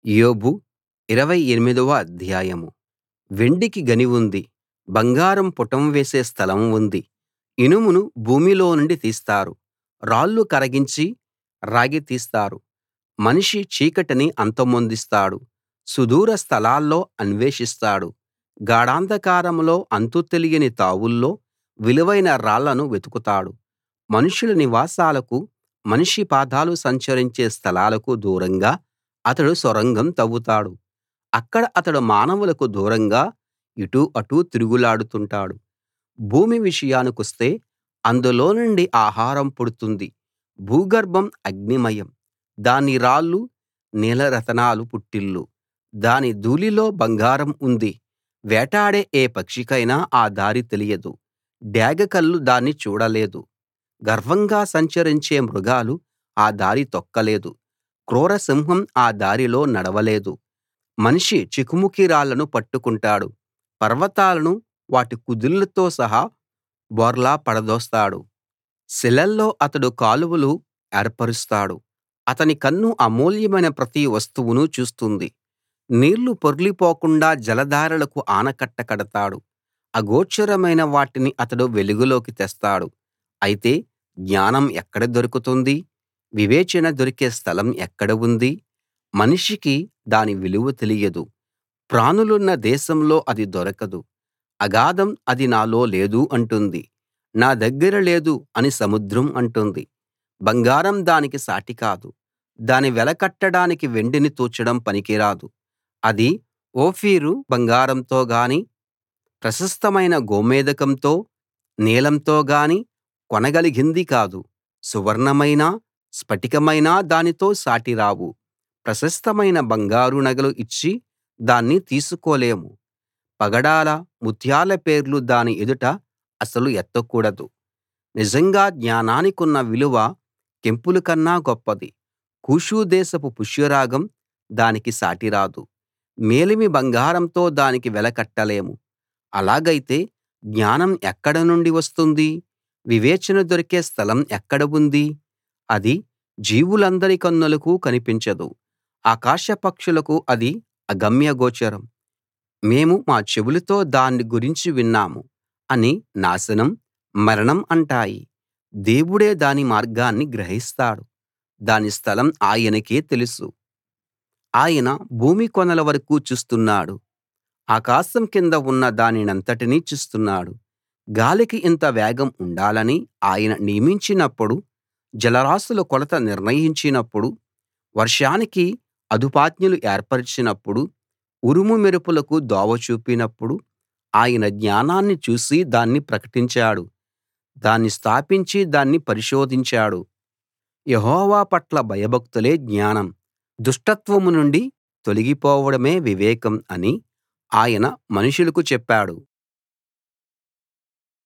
యోబు 28 వ అధ్యాయం వెండికి గని ఉంది బంగారం పుటం వేసే స్థలం ఉంది ఇనుమును భూమిలో నుండి తీస్తారు రాళ్లు కరగించి రాగి తీస్తారు మనిషి చీకటిని అంతమొందిస్తాడు సుదూర స్థలాల్లో అన్వేషిస్తాడు గాఢాంధకారంలో అంతు తెలియని తావుల్లో విలువైన రాళ్లను వెతుకుతాడు మనుషుల నివాసాలకు మనిషి పాదాలు సంచరించే స్థలాలకు దూరంగా అతడు సొరంగం తవ్వుతాడు అక్కడ అతడు మానవులకు దూరంగా ఇటూ అటూ తిరుగులాడుతుంటాడు భూమి విషయానికొస్తే అందులో నుండి ఆహారం పుడుతుంది భూగర్భం అగ్నిమయం దాని రాళ్లు నీలరతనాల పుట్టిల్లు దాని ధూళిలో బంగారం ఉంది వేటాడే ఏ పక్షికైనా ఆ దారి తెలియదు డేగ కళ్ళు దాన్ని చూడలేదు గర్వంగా సంచరించే మృగాలు ఆ దారి తొక్కలేదు క్రూర సింహం ఆ దారిలో నడవలేదు మనిషి చెకుముకి రాళ్లను పట్టుకుంటాడు పర్వతాలను వాటి కుదుళ్లతో సహా బోర్లా పడదోస్తాడు శిలల్లో అతడు కాలువలు ఏర్పరుస్తాడు అతని కన్ను అమూల్యమైన ప్రతి వస్తువును చూస్తుంది నీళ్లు పొర్లిపోకుండా జలధారలకు ఆనకట్ట కడతాడు అగోచరమైన వాటిని అతడు వెలుగులోకి తెస్తాడు అయితే జ్ఞానం ఎక్కడ దొరుకుతుంది వివేచన దొరికే స్థలం ఎక్కడ ఉంది మనిషికి దాని విలువ తెలియదు ప్రాణులున్న దేశంలో అది దొరకదు అగాధం అది నాలో లేదు అంటుంది నా దగ్గర లేదు అని సముద్రం అంటుంది బంగారం దానికి సాటి కాదు దాని వెల కట్టడానికి వెండిని తూచడం పనికిరాదు అది ఓఫీరు బంగారంతో గానీ ప్రశస్తమైన గోమేధికంతో నీలంతో గానీ కొనగలిగింది కాదు సువర్ణమైనా స్ఫటికమైనా దానితో సాటి రావు ప్రశస్తమైన బంగారు నగలు ఇచ్చి దాన్ని తీసుకోలేము పగడాల ముత్యాల పేర్లు దాని ఎదుట అసలు ఎత్తకూడదు నిజంగా జ్ఞానానికున్న విలువ కెంపుల కన్నా గొప్పది కూషు దేశపు పుష్యరాగం దానికి సాటిరాదు మేలిమి బంగారంతో దానికి వెల కట్టలేము అలాగైతే జ్ఞానం ఎక్కడ నుండి వస్తుంది వివేచన దొరికే స్థలం ఎక్కడ ఉంది అది జీవులందరి కన్నులకు కనిపించదు ఆకాశ పక్షులకు అది అగమ్యగోచరం మేము మా చెవులతో దాన్ని గురించి విన్నాము అని నాశనం మరణం అంటాయి దేవుడే దాని మార్గాన్ని గ్రహిస్తాడు దాని స్థలం ఆయనకే తెలుసు ఆయన భూమి కొనల వరకూ చూస్తున్నాడు ఆకాశం కింద ఉన్న దానినంతటినీ చూస్తున్నాడు గాలికి ఇంత వేగం ఉండాలని ఆయన నియమించినప్పుడు జలరాశుల కొలత నిర్ణయించినప్పుడు వర్షానికి అదుపాజ్ఞలు ఏర్పరచినప్పుడు ఉరుము మెరుపులకు దోవ చూపినప్పుడు ఆయన జ్ఞానాన్ని చూసి దాన్ని ప్రకటించాడు దాన్ని స్థాపించి దాన్ని పరిశోధించాడు యెహోవా పట్ల భయభక్తులే జ్ఞానం దుష్టత్వం నుండి తొలగిపోవడమే వివేకం అని ఆయన మనుషులకు చెప్పాడు